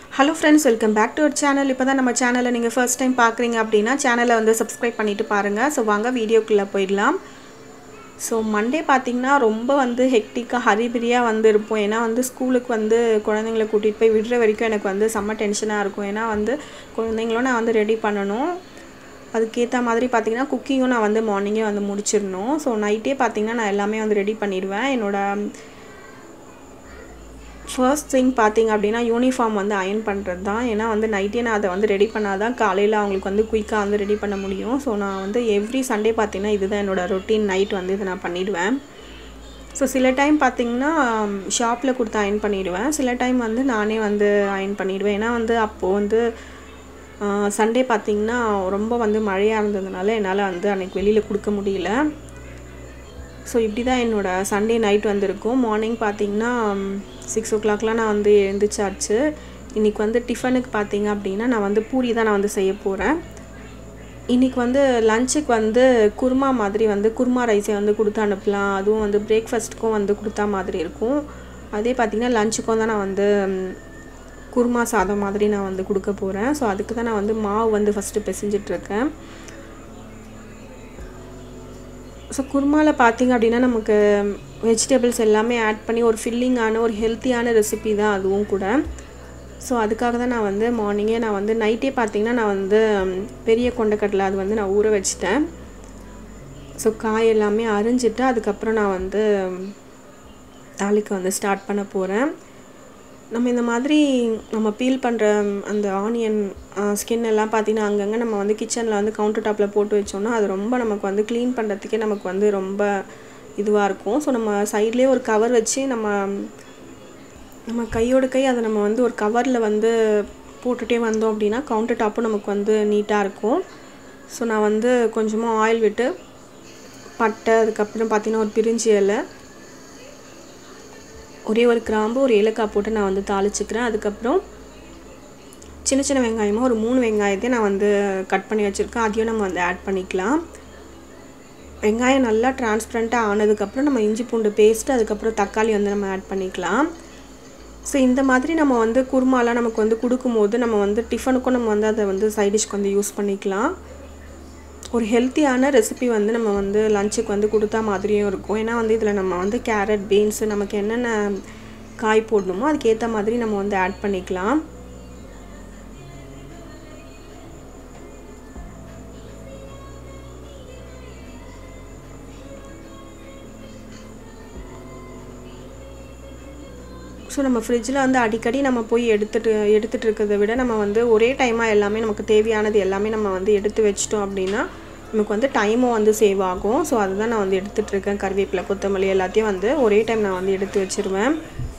hello friends welcome back to our channel இப்போ தான் நம்ம சேனலை நீங்கள் ஃபர்ஸ்ட் டைம் பார்க்குறீங்க அப்படின்னா சேனலை வந்து சப்ஸ்கிரைப் பண்ணிவிட்டு பாருங்கள் ஸோ வாங்க வீடியோக்குள்ளே போயிடலாம் ஸோ மண்டே பார்த்திங்கன்னா ரொம்ப வந்து ஹெக்டிக்காக ஹரிபிரியாக வந்து இருப்போம் ஏன்னா வந்து ஸ்கூலுக்கு வந்து குழந்தைங்கள கூட்டிகிட்டு போய் விடுற வரைக்கும் எனக்கு வந்து செம்ம டென்ஷனாக இருக்கும் ஏன்னா வந்து குழந்தைங்களும் நான் வந்து ரெடி பண்ணணும் அதுக்கேற்ற மாதிரி பார்த்திங்கன்னா குக்கிங்கும் நான் வந்து மார்னிங்கே வந்து முடிச்சிடணும் ஸோ நைட்டே பார்த்திங்கன்னா நான் எல்லாமே வந்து ரெடி பண்ணிடுவேன் என்னோடய ஃபர்ஸ்ட் திங் பார்த்திங்க அப்படின்னா யூனிஃபார்ம் வந்து அயன் பண்ணுறது தான் ஏன்னா வந்து நைட்டே நான் அதை வந்து ரெடி பண்ணால் தான் காலையில் அவங்களுக்கு வந்து குயிக்காக வந்து ரெடி பண்ண முடியும் ஸோ நான் வந்து எவ்ரி சண்டே பார்த்திங்கன்னா இதுதான் என்னோடய ரொட்டீன் நைட் வந்து இதை நான் பண்ணிவிடுவேன் ஸோ சில டைம் பார்த்திங்கன்னா ஷாப்பில் கொடுத்து அயன் பண்ணிவிடுவேன் சில டைம் வந்து நானே வந்து அயன் பண்ணிவிடுவேன் ஏன்னா வந்து அப்போது வந்து சண்டே பார்த்திங்கன்னா ரொம்ப வந்து மழையாக இருந்ததுனால என்னால் வந்து அன்றைக்கி வெளியில் கொடுக்க முடியல ஸோ இப்படி தான் என்னோடய சண்டே நைட் வந்திருக்கும் மார்னிங் பார்த்திங்கன்னா சிக்ஸ் ஓ கிளாக்லாம் நான் வந்து எழுந்திரிச்சாச்சு இன்றைக்கி வந்து டிஃபனுக்கு பார்த்தீங்க அப்படின்னா நான் வந்து பூரி தான் நான் வந்து செய்ய போகிறேன் இன்றைக்கி வந்து லஞ்சுக்கு வந்து குருமா மாதிரி வந்து குருமா ரைஸை வந்து கொடுத்து அனுப்பலாம் அதுவும் வந்து பிரேக்ஃபாஸ்ட்டுக்கும் வந்து கொடுத்தா மாதிரி இருக்கும் அதே பார்த்திங்கன்னா லஞ்சுக்கும் தான் நான் வந்து குருமா சாதம் மாதிரி நான் வந்து கொடுக்க போகிறேன் ஸோ அதுக்கு தான் நான் வந்து மாவு வந்து ஃபஸ்ட்டு பிசைஞ்சிட்ருக்கேன் ஸோ குருமாவில் பார்த்திங்க அப்படின்னா நமக்கு வெஜிடபிள்ஸ் எல்லாமே ஆட் பண்ணி ஒரு ஃபில்லிங்கான ஒரு ஹெல்த்தியான ரெசிபி தான் அதுவும் கூட ஸோ அதுக்காக தான் நான் வந்து மார்னிங்கே நான் வந்து நைட்டே பார்த்திங்கன்னா நான் வந்து பெரிய கொண்டக்கடலை அது வந்து நான் ஊற வச்சுட்டேன் ஸோ காய் எல்லாமே அரிஞ்சிட்டு அதுக்கப்புறம் நான் வந்து தாளிக்க வந்து ஸ்டார்ட் பண்ண போகிறேன் நம்ம இந்த மாதிரி நம்ம பீல் பண்ணுற அந்த ஆனியன் ஸ்கின் எல்லாம் பார்த்திங்கன்னா அங்கங்கே நம்ம வந்து கிச்சனில் வந்து கவுண்டர் டாப்பில் போட்டு வச்சோம்னா அது ரொம்ப நமக்கு வந்து க்ளீன் பண்ணுறதுக்கே நமக்கு வந்து ரொம்ப இதுவாக இருக்கும் ஸோ நம்ம சைட்லேயே ஒரு கவர் வச்சு நம்ம நம்ம கையோட கை அதை நம்ம வந்து ஒரு கவரில் வந்து போட்டுகிட்டே வந்தோம் அப்படின்னா கவுண்டர் டாப்பும் நமக்கு வந்து நீட்டாக இருக்கும் ஸோ நான் வந்து கொஞ்சமாக ஆயில் விட்டு பட்டை அதுக்கப்புறம் பார்த்திங்கன்னா ஒரு பிரிஞ்சி இலை ஒரே ஒரு கிராம்பு ஒரு ஏலக்காய் போட்டு நான் வந்து தாளிச்சுக்கிறேன் அதுக்கப்புறம் சின்ன சின்ன வெங்காயமாக ஒரு மூணு வெங்காயத்தையும் நான் வந்து கட் பண்ணி வச்சுருக்கேன் அதையும் நம்ம வந்து ஆட் பண்ணிக்கலாம் வெங்காயம் நல்லா டிரான்ஸ்பரண்ட்டாக ஆனதுக்கப்புறம் நம்ம இஞ்சி பூண்டு பேஸ்ட்டு அதுக்கப்புறம் தக்காளி வந்து நம்ம ஆட் பண்ணிக்கலாம் ஸோ இந்த மாதிரி நம்ம வந்து குருமாலாம் நமக்கு வந்து கொடுக்கும்போது நம்ம வந்து டிஃபனுக்கும் நம்ம வந்து அதை வந்து சைடிஷ்க்கு வந்து யூஸ் பண்ணிக்கலாம் ஒரு ஹெல்த்தியான ரெசிபி வந்து நம்ம வந்து லஞ்சுக்கு வந்து கொடுத்தா மாதிரியும் இருக்கும் ஏன்னா வந்து இதில் நம்ம வந்து கேரட் பீன்ஸு நமக்கு என்னென்ன காய் போடணுமோ அதுக்கேற்ற மாதிரி நம்ம வந்து ஆட் பண்ணிக்கலாம் ஸோ நம்ம ஃப்ரிட்ஜில் வந்து அடிக்கடி நம்ம போய் எடுத்துகிட்டு எடுத்துகிட்டு இருக்கிறத விட நம்ம வந்து ஒரே டைமாக எல்லாமே நமக்கு தேவையானது எல்லாமே நம்ம வந்து எடுத்து வச்சிட்டோம் அப்படின்னா நமக்கு வந்து டைமும் வந்து சேவ் ஆகும் ஸோ அதுதான் நான் வந்து எடுத்துகிட்ருக்கேன் கருவேப்பிலை கொத்தமல்லி எல்லாத்தையும் வந்து ஒரே டைம் நான் வந்து எடுத்து வச்சுருவேன்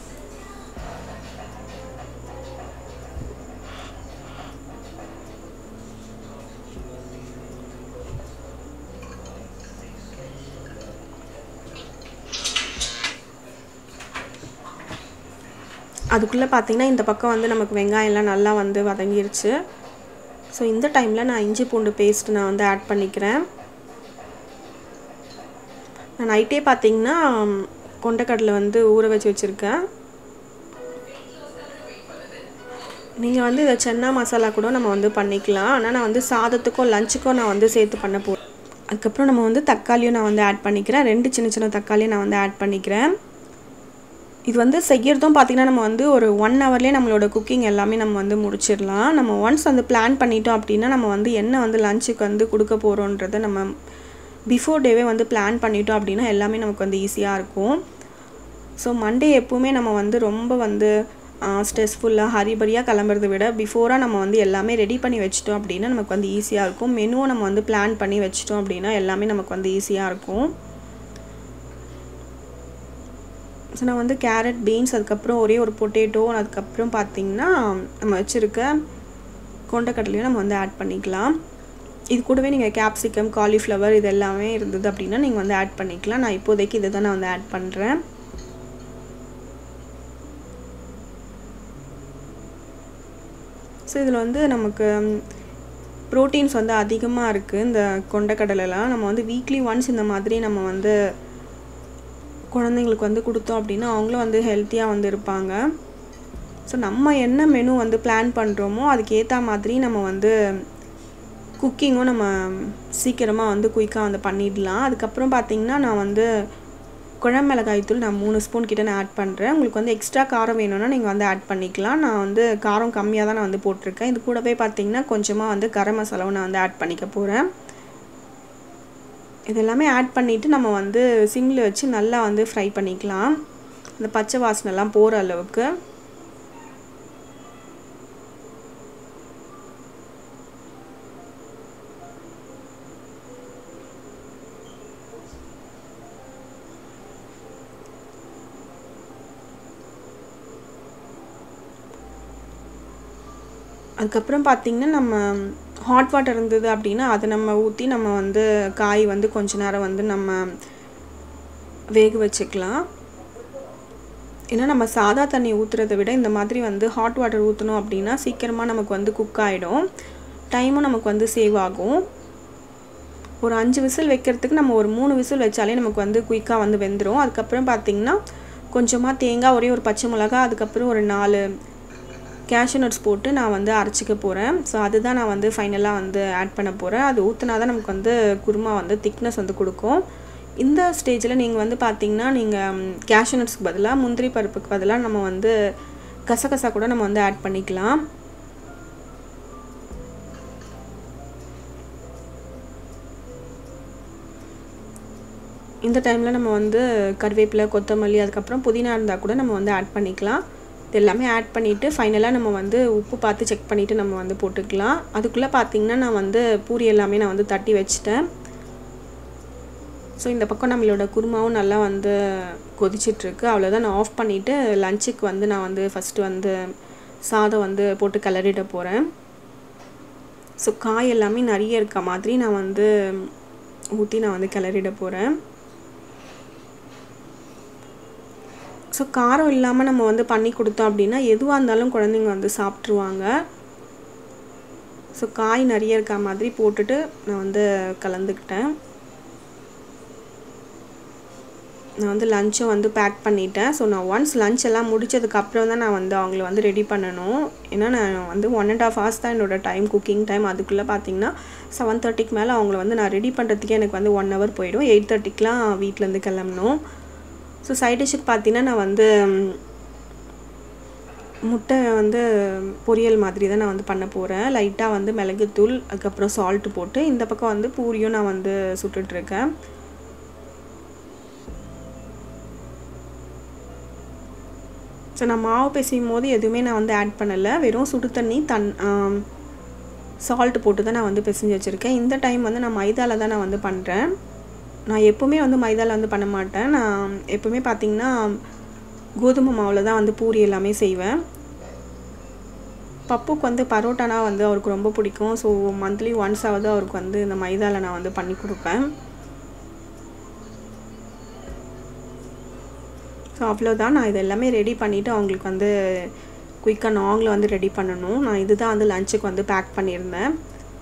அதுக்குள்ளே பார்த்திங்கன்னா இந்த பக்கம் வந்து நமக்கு வெங்காயம்லாம் நல்லா வந்து வதங்கிருச்சு ஸோ இந்த டைமில் நான் இஞ்சி பூண்டு பேஸ்ட் நான் வந்து ஆட் பண்ணிக்கிறேன் நான் நைட்டே பார்த்திங்கன்னா கொண்டக்கடலை வந்து ஊற வச்சு வச்சுருக்கேன் நீங்கள் வந்து இதை சென்னா மசாலா கூட நம்ம வந்து பண்ணிக்கலாம் ஆனால் நான் வந்து சாதத்துக்கும் லஞ்சுக்கும் நான் வந்து சேர்த்து பண்ண போகிறேன் அதுக்கப்புறம் நம்ம வந்து தக்காளியும் நான் வந்து ஆட் பண்ணிக்கிறேன் ரெண்டு சின்ன சின்ன தக்காளியும் நான் வந்து ஆட் பண்ணிக்கிறேன் இது வந்து செய்கிறதும் பார்த்திங்கன்னா நம்ம வந்து ஒரு ஒன் ஹவர்லேயே நம்மளோட குக்கிங் எல்லாமே நம்ம வந்து முடிச்சிடலாம் நம்ம ஒன்ஸ் வந்து பிளான் பண்ணிட்டோம் அப்படின்னா நம்ம வந்து என்ன வந்து லஞ்சுக்கு வந்து கொடுக்க போகிறோன்றதை நம்ம பிஃபோர் டேவே வந்து பிளான் பண்ணிட்டோம் அப்படின்னா எல்லாமே நமக்கு வந்து ஈஸியாக இருக்கும் ஸோ மண்டே எப்போவுமே நம்ம வந்து ரொம்ப வந்து ஸ்ட்ரெஸ்ஃபுல்லாக ஹரிபரியாக கிளம்புறத விட பிஃபோராக நம்ம வந்து எல்லாமே ரெடி பண்ணி வச்சிட்டோம் அப்படின்னா நமக்கு வந்து ஈஸியாக இருக்கும் மெனுவை நம்ம வந்து பிளான் பண்ணி வச்சிட்டோம் அப்படின்னா எல்லாமே நமக்கு வந்து ஈஸியாக இருக்கும் ஸோ நான் வந்து கேரட் பீன்ஸ் அதுக்கப்புறம் ஒரே ஒரு பொட்டேட்டோ அதுக்கப்புறம் பார்த்திங்கன்னா நம்ம வச்சுருக்க கொண்டக்கடலையும் நம்ம வந்து ஆட் பண்ணிக்கலாம் இது கூடவே நீங்கள் கேப்சிகம் காலிஃப்ளவர் இது எல்லாமே இருந்தது அப்படின்னா நீங்கள் வந்து ஆட் பண்ணிக்கலாம் நான் இப்போதைக்கு இதை தான் நான் வந்து ஆட் பண்ணுறேன் ஸோ இதில் வந்து நமக்கு ப்ரோட்டீன்ஸ் வந்து அதிகமாக இருக்குது இந்த கொண்டக்கடலைலாம் நம்ம வந்து வீக்லி ஒன்ஸ் இந்த மாதிரி நம்ம வந்து குழந்தைங்களுக்கு வந்து கொடுத்தோம் அப்படின்னா அவங்களும் வந்து ஹெல்த்தியாக வந்து இருப்பாங்க ஸோ நம்ம என்ன மெனு வந்து பிளான் பண்ணுறோமோ அதுக்கு ஏற்ற மாதிரி நம்ம வந்து குக்கிங்கும் நம்ம சீக்கிரமாக வந்து குயிக்காக வந்து பண்ணிடலாம் அதுக்கப்புறம் பார்த்திங்கன்னா நான் வந்து குழம்பு மிளகாய் தூள் நான் மூணு ஸ்பூன் கிட்ட நான் ஆட் பண்ணுறேன் உங்களுக்கு வந்து எக்ஸ்ட்ரா காரம் வேணும்னா நீங்கள் வந்து ஆட் பண்ணிக்கலாம் நான் வந்து காரம் கம்மியாக தான் நான் வந்து போட்டிருக்கேன் இது கூடவே பார்த்தீங்கன்னா கொஞ்சமாக வந்து கரம் மசாலாவும் நான் வந்து ஆட் பண்ணிக்க போகிறேன் இதெல்லாமே ஆட் பண்ணிவிட்டு நம்ம வந்து சிம்மில் வச்சு நல்லா வந்து ஃப்ரை பண்ணிக்கலாம் அந்த பச்சை வாசனைலாம் போகிற அளவுக்கு அதுக்கப்புறம் பார்த்திங்கன்னா நம்ம ஹாட் வாட்டர் இருந்தது அப்படின்னா அதை நம்ம ஊற்றி நம்ம வந்து காய் வந்து கொஞ்ச நேரம் வந்து நம்ம வேக வச்சுக்கலாம் ஏன்னா நம்ம சாதா தண்ணி ஊற்றுறதை விட இந்த மாதிரி வந்து ஹாட் வாட்டர் ஊற்றணும் அப்படின்னா சீக்கிரமாக நமக்கு வந்து குக் ஆகிடும் டைமும் நமக்கு வந்து சேவ் ஆகும் ஒரு அஞ்சு விசில் வைக்கிறதுக்கு நம்ம ஒரு மூணு விசில் வச்சாலே நமக்கு வந்து குயிக்காக வந்து வெந்துடும் அதுக்கப்புறம் பார்த்திங்கன்னா கொஞ்சமாக தேங்காய் ஒரே ஒரு பச்சை மிளகா அதுக்கப்புறம் ஒரு நாலு கேஷ்யூ நட்ஸ் போட்டு நான் வந்து அரைச்சிக்க போகிறேன் ஸோ அதுதான் நான் வந்து ஃபைனலாக வந்து ஆட் பண்ண போகிறேன் அது ஊற்றினா தான் நமக்கு வந்து குருமா வந்து திக்னஸ் வந்து கொடுக்கும் இந்த ஸ்டேஜில் நீங்கள் வந்து பார்த்தீங்கன்னா நீங்கள் கேஷ்யூ நட்ஸ்க்கு பதிலாக முந்திரி பருப்புக்கு பதிலாக நம்ம வந்து கசகசா கூட நம்ம வந்து ஆட் பண்ணிக்கலாம் இந்த டைமில் நம்ம வந்து கருவேப்பிலை கொத்தமல்லி அதுக்கப்புறம் புதினா இருந்தால் கூட நம்ம வந்து ஆட் பண்ணிக்கலாம் இது எல்லாமே ஆட் பண்ணிவிட்டு ஃபைனலாக நம்ம வந்து உப்பு பார்த்து செக் பண்ணிவிட்டு நம்ம வந்து போட்டுக்கலாம் அதுக்குள்ளே பார்த்திங்கன்னா நான் வந்து பூரி எல்லாமே நான் வந்து தட்டி வச்சுட்டேன் ஸோ இந்த பக்கம் நம்மளோட குருமாவும் நல்லா வந்து கொதிச்சிட்ருக்கு அவ்வளோதான் நான் ஆஃப் பண்ணிவிட்டு லஞ்சுக்கு வந்து நான் வந்து ஃபஸ்ட்டு வந்து சாதம் வந்து போட்டு கிளறிட போகிறேன் ஸோ காய் எல்லாமே நிறைய இருக்க மாதிரி நான் வந்து ஊற்றி நான் வந்து கிளறிட போகிறேன் ஸோ காரம் இல்லாமல் நம்ம வந்து பண்ணி கொடுத்தோம் அப்படின்னா எதுவாக இருந்தாலும் குழந்தைங்க வந்து சாப்பிட்ருவாங்க ஸோ காய் நிறைய இருக்க மாதிரி போட்டுட்டு நான் வந்து கலந்துக்கிட்டேன் நான் வந்து லஞ்சும் வந்து பேக் பண்ணிட்டேன் ஸோ நான் ஒன்ஸ் லஞ்ச் எல்லாம் முடிச்சதுக்கப்புறம் தான் நான் வந்து அவங்கள வந்து ரெடி பண்ணணும் ஏன்னா நான் வந்து ஒன் அண்ட் ஆஃப் ஹவர்ஸ் தான் என்னோடய டைம் குக்கிங் டைம் அதுக்குள்ளே பார்த்தீங்கன்னா செவன் தேர்ட்டிக்கு மேலே அவங்கள வந்து நான் ரெடி பண்ணுறதுக்கே எனக்கு வந்து ஒன் ஹவர் போயிடும் எயிட் தேர்ட்டிக்கெலாம் வீட்டிலேருந்து கிளம்பணும் ஸோ சைட் டிஷ்ஷுக்கு பார்த்தீங்கன்னா நான் வந்து முட்டை வந்து பொரியல் மாதிரி தான் நான் வந்து பண்ண போகிறேன் லைட்டாக வந்து மிளகுத்தூள் அதுக்கப்புறம் சால்ட்டு போட்டு இந்த பக்கம் வந்து பூரியும் நான் வந்து சுட்டுட்ருக்கேன் ஸோ நான் மாவு பிசையும் போது எதுவுமே நான் வந்து ஆட் பண்ணலை வெறும் சுடு தண்ணி தன் சால்ட் போட்டு தான் நான் வந்து பிசைஞ்சு வச்சுருக்கேன் இந்த டைம் வந்து நான் மைதாவில் தான் நான் வந்து பண்ணுறேன் நான் எப்போவுமே வந்து மைதாவில் வந்து பண்ண மாட்டேன் நான் எப்போவுமே பார்த்திங்கன்னா கோதுமை மாவில் தான் வந்து பூரி எல்லாமே செய்வேன் பப்புக்கு வந்து பரோட்டானா வந்து அவருக்கு ரொம்ப பிடிக்கும் ஸோ மந்த்லி ஒன்ஸ் ஆகுது அவருக்கு வந்து இந்த மைதாவில் நான் வந்து பண்ணி கொடுப்பேன் ஸோ அவ்வளோதான் நான் இது எல்லாமே ரெடி பண்ணிவிட்டு அவங்களுக்கு வந்து குயிக்காக நாங்களும் வந்து ரெடி பண்ணணும் நான் இதுதான் வந்து லஞ்சுக்கு வந்து பேக் பண்ணியிருந்தேன்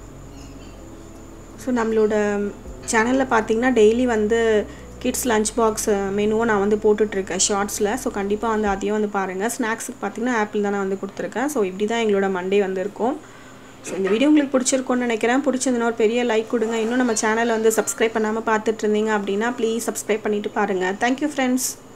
ஸோ நம்மளோட சேனலில் பார்த்தீங்கன்னா டெய்லி வந்து கிட்ஸ் லஞ்ச் பாக்ஸ் மெனுவும் நான் வந்து போட்டுட்ருக்கேன் ஷார்ட்ஸில் ஸோ கண்டிப்பாக வந்து அதையும் வந்து பாருங்கள் ஸ்நாக்ஸுக்கு பார்த்தீங்கன்னா ஆப்பிள் தான் நான் வந்து கொடுத்துருக்கேன் ஸோ இப்படி தான் எங்களோட மண்டே வந்து இருக்கும் ஸோ இந்த வீடியோ உங்களுக்கு பிடிச்சிருக்கும்னு நினைக்கிறேன் பிடிச்சதுன்னா ஒரு பெரிய லைக் கொடுங்க இன்னும் நம்ம சேனலை வந்து சப்ஸ்கிரைப் பண்ணாமல் பார்த்துட்டு இருந்தீங்க அப்படின்னா ப்ளீஸ் சப்ஸ்கிரைப் பண்ணிவிட்டு பாருங்கள் தேங்க்யூ ஃப்ரெண்ட்ஸ்